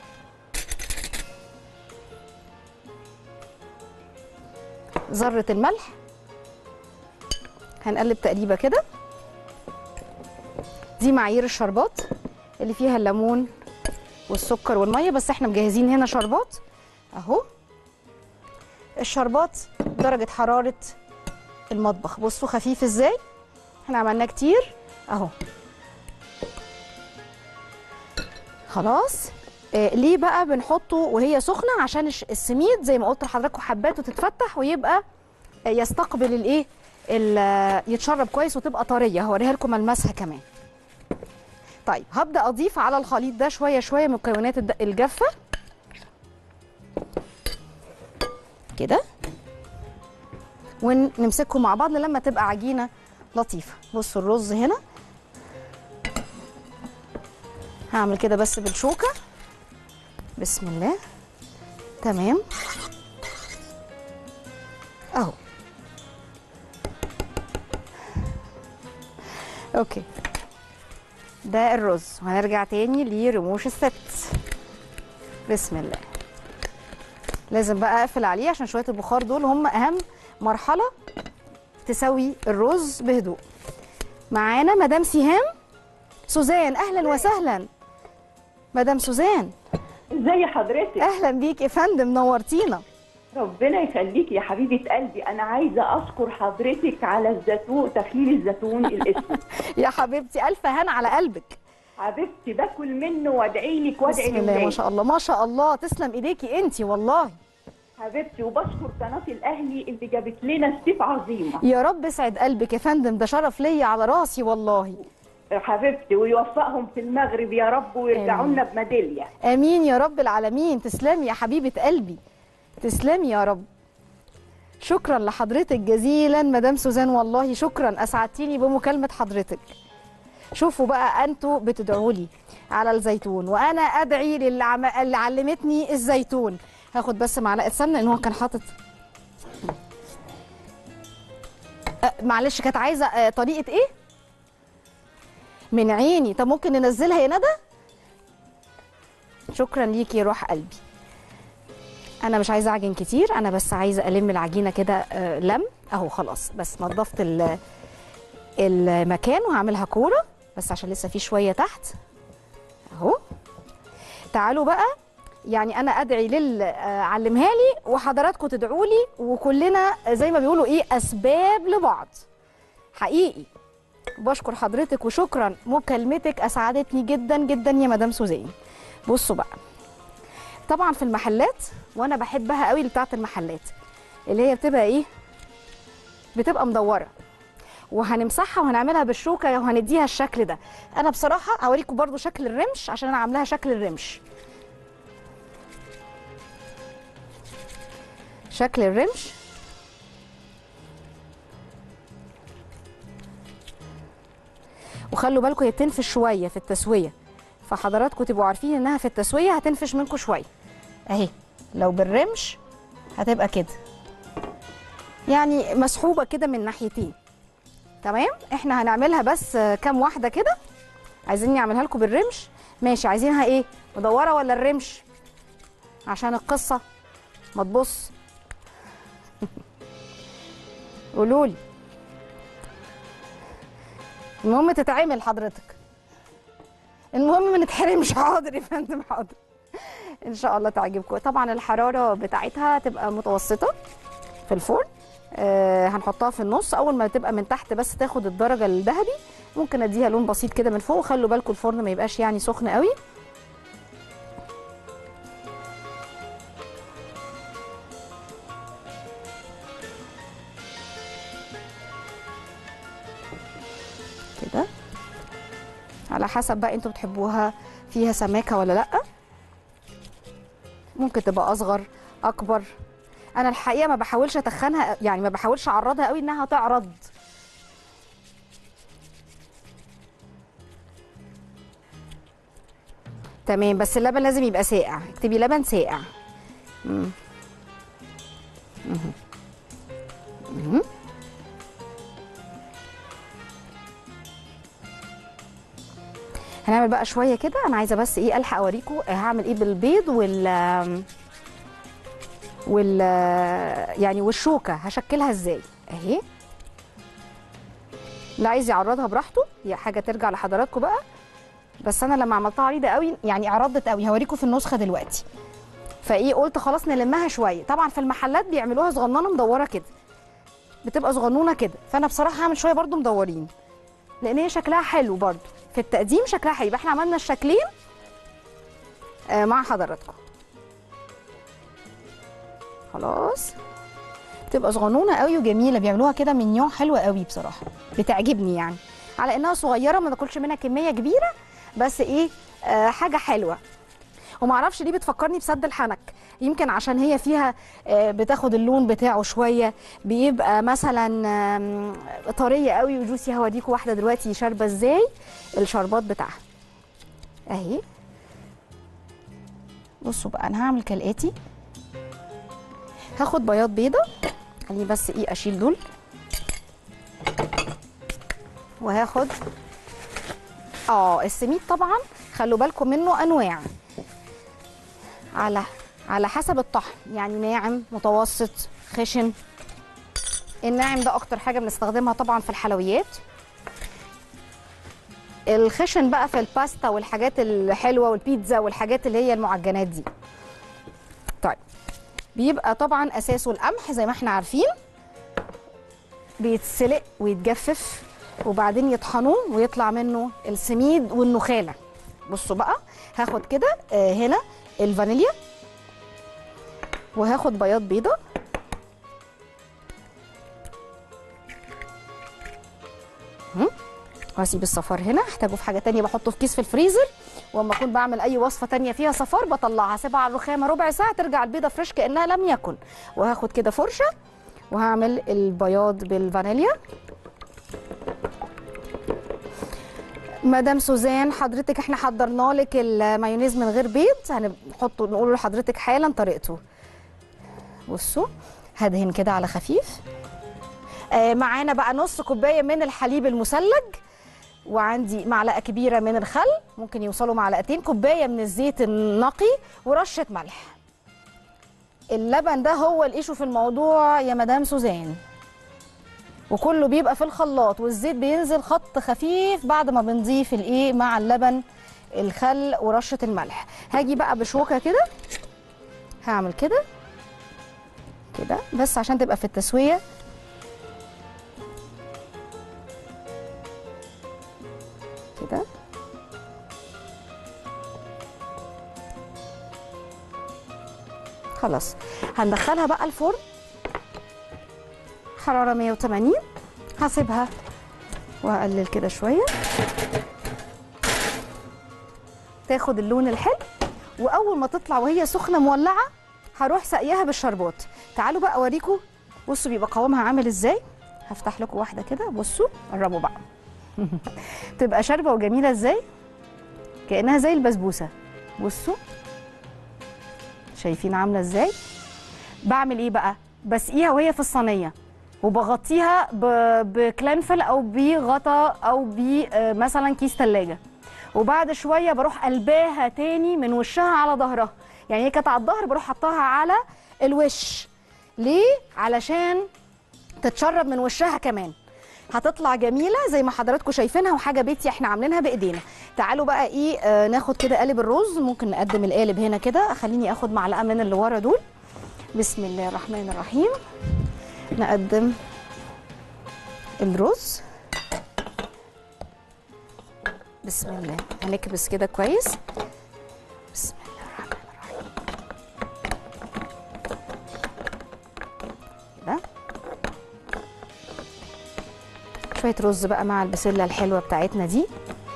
Speaker 1: ذره الملح هنقلب تقليبه كده دي معايير الشربات اللي فيها الليمون والسكر والميه بس احنا مجهزين هنا شربات اهو الشربات درجه حراره المطبخ بصوا خفيف ازاي احنا عملناه كتير اهو خلاص آه ليه بقى بنحطه وهي سخنه عشان الش- السميد زي ما قلت لحضراتكم حباته تتفتح ويبقى آه، يستقبل الايه ال- آه، يتشرب كويس وتبقى طريه هوريها لكم ملمسها كمان طيب هبدا اضيف على الخليط ده شويه شويه مكونات الد- الجافه كده ونمسكهم مع بعض لما تبقى عجينه لطيفه بصوا الرز هنا هعمل كده بس بالشوكه بسم الله تمام اهو اوكي ده الرز وهنرجع تاني لرموش الست بسم الله لازم بقى اقفل عليه عشان شويه البخار دول هم اهم مرحله تسوي الرز بهدوء معانا مدام سهام سوزان اهلا وسهلا مدام سوزان
Speaker 4: ازي حضرتك
Speaker 1: اهلا بيك يا فندم نورتينا
Speaker 4: ربنا يخليك يا حبيبه قلبي انا عايزه اشكر حضرتك على الزيتون تخليل الزيتون الاسود
Speaker 1: يا حبيبتي الف هنا على قلبك
Speaker 4: حبيبتي باكل منه وادعي لك وادعي
Speaker 1: بسم الله ما
Speaker 4: لولادي
Speaker 1: شاء الله ما شاء الله تسلم ايديكي انت والله
Speaker 4: حبيبتي وبشكر قناه الاهلي اللي جابت لنا ستيف عظيمه
Speaker 1: يا رب اسعد قلبك يا فندم ده شرف ليا على راسي والله
Speaker 4: حبيبتي ويوفقهم في المغرب يا رب ويرجعوا لنا بميداليه
Speaker 1: امين يا رب العالمين تسلمي يا حبيبه قلبي تسلمي يا رب شكرا لحضرتك جزيلا مدام سوزان والله شكرا اسعدتيني بمكالمه حضرتك شوفوا بقى انتوا بتدعوا لي على الزيتون وانا ادعي للي عم... اللي علمتني الزيتون هاخد بس معلقه سمنه ان هو كان حاطط أه معلش كانت عايزه أه طريقه ايه من عيني طب ممكن ننزلها يا ندى شكرا ليكي يا روح قلبي انا مش عايزه اعجن كتير انا بس عايزه الم العجينه كده آه، لم اهو خلاص بس نظفت ال- المكان وهعملها كوره بس عشان لسه في شويه تحت اهو تعالوا بقى يعني انا ادعي لل آه، علمها لي وحضراتكم تدعوا لي وكلنا زي ما بيقولوا ايه اسباب لبعض حقيقي بشكر حضرتك وشكرا مكالمتك اسعدتني جدا جدا يا مدام سوزان بصوا بقى طبعا في المحلات وانا بحبها قوي اللي بتاعت المحلات اللي هي بتبقى ايه بتبقى مدوره وهنمسحها وهنعملها بالشوكه وهنديها الشكل ده انا بصراحه هوريكم برضو شكل الرمش عشان انا عاملاها شكل الرمش شكل الرمش وخلوا بالكم هي بتنفش شويه في التسويه فحضراتكم تبقوا عارفين انها في التسويه هتنفش منكم شويه اهي لو بالرمش هتبقى كده يعني مسحوبه كده من ناحيتين تمام احنا هنعملها بس آه، كام واحده كده عايزين نعملها لكم بالرمش ماشي عايزينها ايه مدوره ولا الرمش عشان القصه ما تبص قولوا لي المهم تتعمل حضرتك المهم ما نتحرمش حاضر يا فندم حاضر ان شاء الله تعجبكم طبعا الحراره بتاعتها تبقى متوسطه في الفرن آه هنحطها في النص اول ما تبقى من تحت بس تاخد الدرجه الذهبي ممكن اديها لون بسيط كده من فوق وخلوا بالكم الفرن ما يبقاش يعني سخن قوي كده على حسب بقى انتوا بتحبوها فيها سماكه ولا لا ممكن تبقى اصغر اكبر انا الحقيقه ما بحاولش اتخنها يعني ما بحاولش اعرضها قوي انها تعرض تمام بس اللبن لازم يبقى ساقع اكتبي لبن ساقع مم. مهم. مهم. هنعمل بقى شويه كده انا عايزه بس ايه الحق اوريكم هعمل ايه بالبيض وال وال يعني والشوكه هشكلها ازاي اهي اللي عايز يعرضها براحته هي حاجه ترجع لحضراتكم بقى بس انا لما عملتها عريضه قوي يعني عرضت قوي هوريكم في النسخه دلوقتي فايه قلت خلاص نلمها شويه طبعا في المحلات بيعملوها صغننه مدوره كده بتبقى صغنونه كده فانا بصراحه هعمل شويه برضو مدورين لان هي شكلها حلو برضو في التقديم شكلها حلو يبقى احنا عملنا الشكلين آه مع حضراتكم خلاص تبقى صغنونه قوي وجميله بيعملوها كده من نوع حلوه قوي بصراحه بتعجبني يعني على انها صغيره ما ناكلش منها كميه كبيره بس ايه آه حاجه حلوه وما اعرفش ليه بتفكرني بسد الحنك يمكن عشان هي فيها آه، بتاخد اللون بتاعه شويه بيبقى مثلا آم، طريه قوي وجوسي هوديكوا واحده دلوقتي شاربه ازاي الشربات بتاعها اهي بصوا بقى انا هعمل كالاتي هاخد بياض بيضه خليني بس ايه اشيل دول وهاخد اه السميد طبعا خلوا بالكم منه انواع على على حسب الطحن يعني ناعم متوسط خشن الناعم ده اكتر حاجه بنستخدمها طبعا في الحلويات الخشن بقى في الباستا والحاجات الحلوه والبيتزا والحاجات اللي هي المعجنات دي طيب بيبقى طبعا اساسه القمح زي ما احنا عارفين بيتسلق ويتجفف وبعدين يطحنوه ويطلع منه السميد والنخاله بصوا بقى هاخد كده آه، هنا الفانيليا وهاخد بياض بيضه هم؟ وهسيب الصفار هنا احتاجه في حاجه تانية بحطه في كيس في الفريزر واما اكون بعمل اي وصفه تانية فيها صفار بطلعها اسيبها على الرخامه ربع ساعه ترجع البيضه فريش كانها لم يكن وهاخد كده فرشه وهعمل البياض بالفانيليا مدام سوزان حضرتك احنا حضرنا لك المايونيز من غير بيض هنحطه نقول لحضرتك حالا طريقته بصوا هدهن كده على خفيف آه معانا بقى نص كوبايه من الحليب المثلج وعندي معلقه كبيره من الخل ممكن يوصلوا معلقتين كوبايه من الزيت النقي ورشه ملح اللبن ده هو الايشو في الموضوع يا مدام سوزان وكله بيبقى في الخلاط والزيت بينزل خط خفيف بعد ما بنضيف الايه مع اللبن الخل ورشه الملح هاجي بقى بشوكه كده هعمل كده كده بس عشان تبقى في التسويه كده خلاص هندخلها بقى الفرن حرارة 180 هسيبها وهقلل كده شوية تاخد اللون الحلو وأول ما تطلع وهي سخنة مولعة هروح سقيها بالشربات تعالوا بقى أوريكم بصوا بيبقى قوامها عامل إزاي هفتح لكم واحدة كده بصوا قربوا بقى تبقى شاربة وجميلة إزاي كأنها زي البسبوسة بصوا شايفين عاملة إزاي بعمل إيه بقى بسقيها وهي في الصينية وبغطيها ب- بكلانفل او بغطا او بمثلا كيس ثلاجه وبعد شويه بروح قلباها تاني من وشها على ظهرها يعني هي كانت على الظهر بروح حطاها على الوش ليه علشان تتشرب من وشها كمان هتطلع جميله زي ما حضراتكم شايفينها وحاجه بيتي احنا عاملينها بايدينا تعالوا بقى ايه آه ناخد كده قالب الرز ممكن نقدم القالب هنا كده خليني اخد معلقه من اللي ورا دول بسم الله الرحمن الرحيم نقدم الرز بسم الله هنكبس كده كويس بسم الله الرحمن الرحيم كده شوية رز بقى مع البسلة الحلوة بتاعتنا دي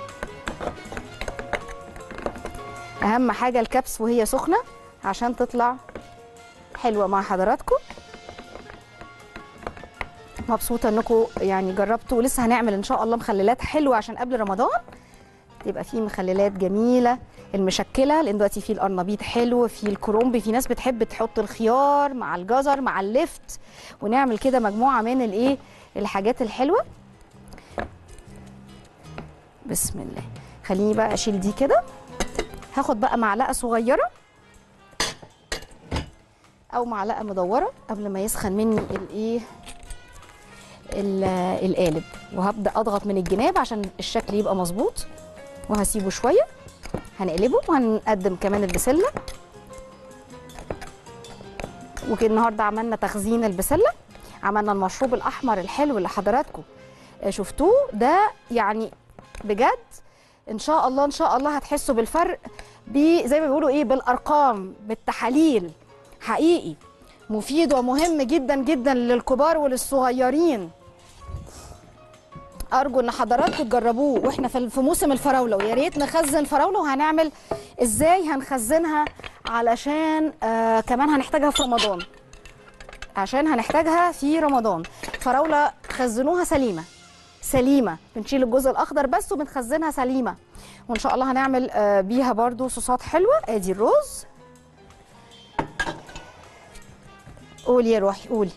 Speaker 1: أهم حاجة الكبس وهي سخنة عشان تطلع حلوة مع حضراتكم مبسوطه انكم يعني جربتوا ولسه هنعمل ان شاء الله مخللات حلوه عشان قبل رمضان يبقى في مخللات جميله المشكله لان دلوقتي في القرنبيط حلو في الكرنب في ناس بتحب تحط الخيار مع الجزر مع اللفت ونعمل كده مجموعه من الايه الحاجات الحلوه بسم الله خليني بقى اشيل دي كده هاخد بقى معلقه صغيره او معلقه مدوره قبل ما يسخن مني الايه ال- القالب وهبدا اضغط من الجناب عشان الشكل يبقى مظبوط وهسيبه شويه هنقلبه وهنقدم كمان البسله وكده النهارده عملنا تخزين البسله عملنا المشروب الاحمر الحلو اللي حضراتكم آه، شفتوه ده يعني بجد ان شاء الله ان شاء الله هتحسوا بالفرق ب- زي ما بيقولوا ايه بالارقام بالتحاليل حقيقي مفيد ومهم جدا جدا للكبار وللصغيرين ارجو ان حضراتكم تجربوه واحنا في في موسم الفراوله ويا ريت نخزن فراوله وهنعمل ازاي هنخزنها علشان آه كمان هنحتاجها في رمضان عشان هنحتاجها في رمضان فراوله خزنوها سليمه سليمه بنشيل الجزء الاخضر بس وبنخزنها سليمه وان شاء الله هنعمل آه بيها برضو صوصات حلوه ادي الرز قولي يا روحي قولي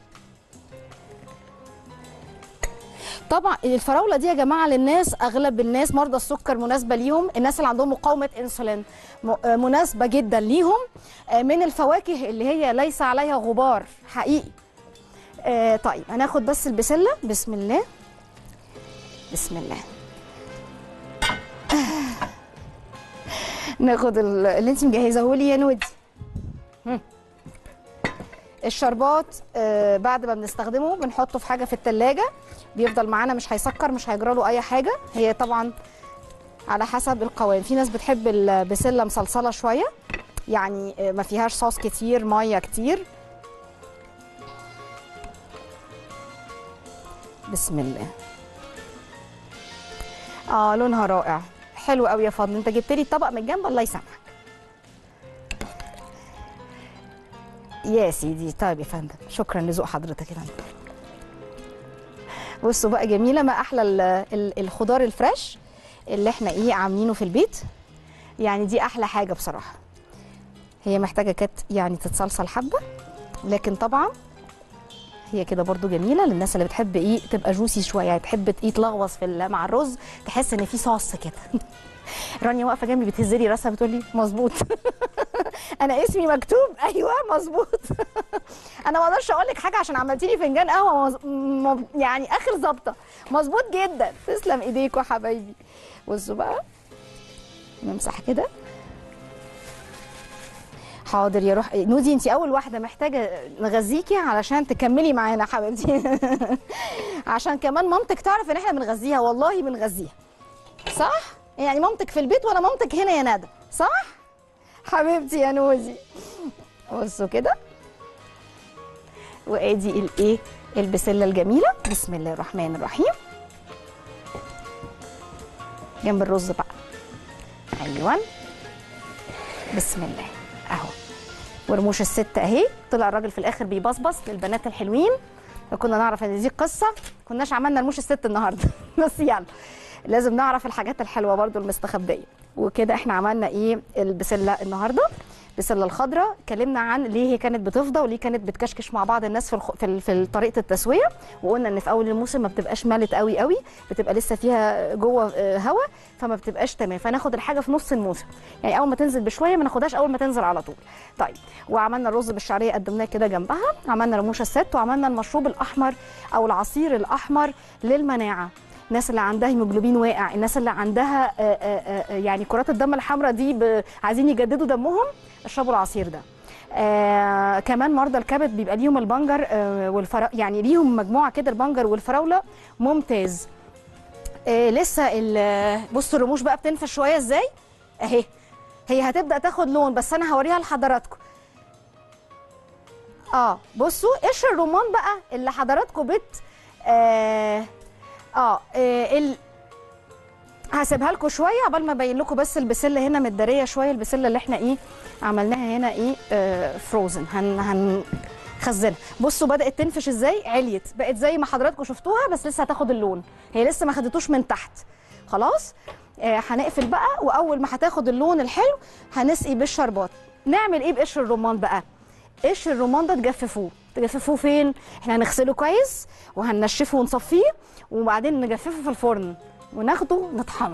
Speaker 1: طبعا الفراوله دي يا جماعه للناس اغلب الناس مرضى السكر مناسبه ليهم الناس اللي عندهم مقاومه انسولين م- آه، مناسبه جدا ليهم آه، من الفواكه اللي هي ليس عليها غبار حقيقي آه، طيب هناخد بس البسله بسم الله بسم الله ناخد ال- اللي انت مجهزاه لي يا نودي هم. الشربات آه بعد ما بنستخدمه بنحطه في حاجه في التلاجة بيفضل معانا مش هيسكر مش هيجرى له اي حاجه هي طبعا على حسب القوام في ناس بتحب البسله مصلصله شويه يعني آه، ما فيهاش صوص كتير ميه كتير بسم الله اه لونها رائع حلو قوي يا فضل انت جبت لي الطبق من الجنب الله يسامحك يا سيدي طيب يا فندم شكرا لذوق حضرتك يا فندم بصوا بقى جميله ما احلى ال- ال- الخضار الفريش اللي احنا ايه عاملينه في البيت يعني دي احلى حاجه بصراحه هي محتاجه كانت يعني تتصلصل حبه لكن طبعا هي كده برضو جميله للناس اللي بتحب ايه تبقى جوسي شويه يعني تحب ايه تلغوص في ال- مع الرز تحس ان في صوص كده رانيا واقفه جنبي بتهز لي راسها بتقول لي مظبوط انا اسمي مكتوب ايوه مظبوط انا ما اقدرش اقول لك حاجه عشان عملتي لي فنجان قهوه مز... م... يعني اخر ظبطه مظبوط جدا تسلم ايديك يا حبايبي بصوا بقى نمسح كده حاضر يا روح نودي انت اول واحده محتاجه نغذيكي علشان تكملي معانا حبيبتي عشان كمان مامتك تعرف ان احنا بنغذيها والله بنغذيها صح يعني مامتك في البيت ولا مامتك هنا يا ندى صح حبيبتي يا نوزي بصوا كده وادي الايه البسله الجميله بسم الله الرحمن الرحيم جنب الرز بقى ايوه بسم الله اهو ورموش الست اهي طلع الراجل في الاخر بيبصبص للبنات الحلوين لو كنا نعرف ان دي قصه كناش عملنا رموش الست النهارده بس يلا لازم نعرف الحاجات الحلوه برضو المستخبيه وكده احنا عملنا ايه البسله النهارده البسله الخضراء اتكلمنا عن ليه هي كانت بتفضى وليه كانت بتكشكش مع بعض الناس في الخ... في, ال... في طريقه التسويه وقلنا ان في اول الموسم ما بتبقاش مالت قوي قوي بتبقى لسه فيها جوه آه، هوا فما بتبقاش تمام فناخد الحاجه في نص الموسم يعني اول ما تنزل بشويه ما ناخدهاش اول ما تنزل على طول طيب وعملنا الرز بالشعريه قدمناه كده جنبها عملنا رموش الست وعملنا المشروب الاحمر او العصير الاحمر للمناعه الناس اللي عندها هيموجلوبين واقع الناس اللي عندها آه، آه، آه، يعني كرات الدم الحمراء دي ب- عايزين يجددوا دمهم اشربوا العصير ده آه كمان مرضى الكبد بيبقى ليهم البنجر آه والفرا يعني ليهم مجموعه كده البنجر والفراوله ممتاز آه لسه ال- بصوا الرموش بقى بتنفش شويه ازاي اهي هي هتبدا تاخد لون بس انا هوريها لحضراتكم اه بصوا قشر الرمان بقى اللي حضراتكم بت اه اه, آه ال... هسيبها لكم شويه عقبال ما ابين لكم بس البسله هنا متداريه شويه البسله اللي احنا ايه عملناها هنا ايه آه فروزن هن هن خزنها بصوا بدات تنفش ازاي عليت بقت زي ما حضراتكم شفتوها بس لسه هتاخد اللون هي لسه ما خدتوش من تحت خلاص آه هنقفل بقى واول ما هتاخد اللون الحلو هنسقي بالشربات نعمل ايه بقشر الرمان بقى قشر الرمان ده تجففوه تجففوه فين احنا هنغسله كويس وهننشفه ونصفيه وبعدين نجففه في الفرن وناخده نطحنه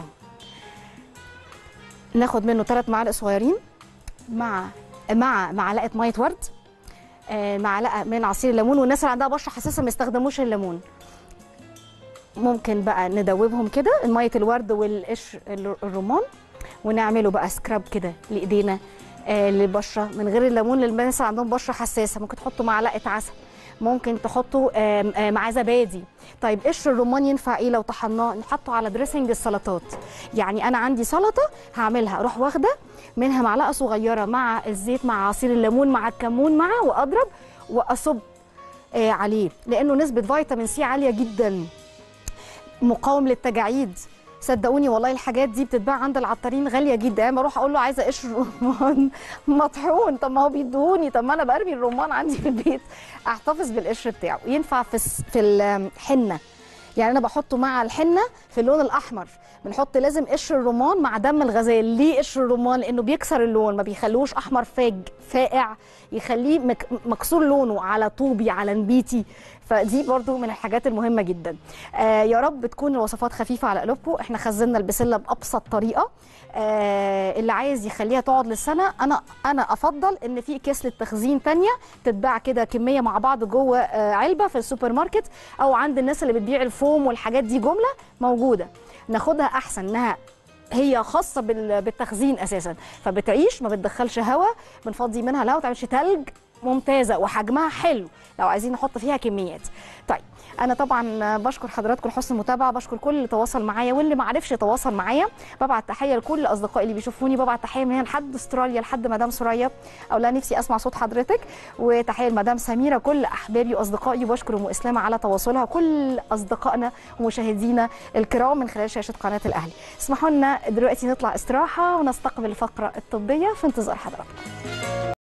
Speaker 1: ناخد منه ثلاث معالق صغيرين مع مع معلقه ميه ورد آه، معلقه من عصير الليمون والناس اللي عندها بشره حساسه ما يستخدموش الليمون ممكن بقى ندوبهم كده ميه الورد والقشر الرمان ونعمله بقى سكراب كده لايدينا آه للبشره من غير الليمون للناس اللي عندهم بشره حساسه ممكن تحطوا معلقه عسل ممكن تحطوا آم، آم، معاه زبادي طيب قشر الرمان ينفع ايه لو طحناه نحطه على دريسنج السلطات يعني انا عندي سلطه هعملها اروح واخده منها معلقه صغيره مع الزيت مع عصير الليمون مع الكمون معه واضرب واصب آه عليه لانه نسبه فيتامين سي عاليه جدا مقاوم للتجاعيد صدقوني والله الحاجات دي بتتباع عند العطارين غاليه جدا يعني بروح اقول له عايزه قشر رمان مطحون طب ما هو بيدوني طب ما انا برمي الرمان عندي في البيت احتفظ بالقشر بتاعه ينفع في الس- في الحنه يعني انا بحطه مع الحنه في اللون الاحمر بنحط لازم قشر الرمان مع دم الغزال ليه قشر الرمان لانه بيكسر اللون ما بيخلوش احمر فاج فاقع يخليه مك مكسور لونه على طوبي على نبيتي فدي برضو من الحاجات المهمه جدا آه يا رب تكون الوصفات خفيفه على قلوبكم احنا خزنا البسله بابسط طريقه آه اللي عايز يخليها تقعد للسنه انا انا افضل ان في كيسه تخزين تانية تتباع كده كميه مع بعض جوه آه علبه في السوبر ماركت او عند الناس اللي بتبيع الفوم والحاجات دي جمله موجوده ناخدها احسن انها هي خاصه بال- بالتخزين اساسا فبتعيش ما بتدخلش هواء بنفضي منها الهواء ما تعملش تلج ممتازه وحجمها حلو لو عايزين نحط فيها كميات طيب انا طبعا بشكر حضراتكم لحسن المتابعه بشكر كل اللي تواصل معايا واللي ما عرفش يتواصل معايا ببعت تحيه لكل اصدقائي اللي بيشوفوني ببعت تحيه من هنا لحد استراليا لحد مدام سوريا او لا نفسي اسمع صوت حضرتك وتحيه لمدام سميره كل احبابي واصدقائي وبشكر ام اسلامه على تواصلها كل اصدقائنا ومشاهدينا الكرام من خلال شاشه قناه الاهلي اسمحوا لنا دلوقتي نطلع استراحه ونستقبل الفقره الطبيه في انتظار حضراتكم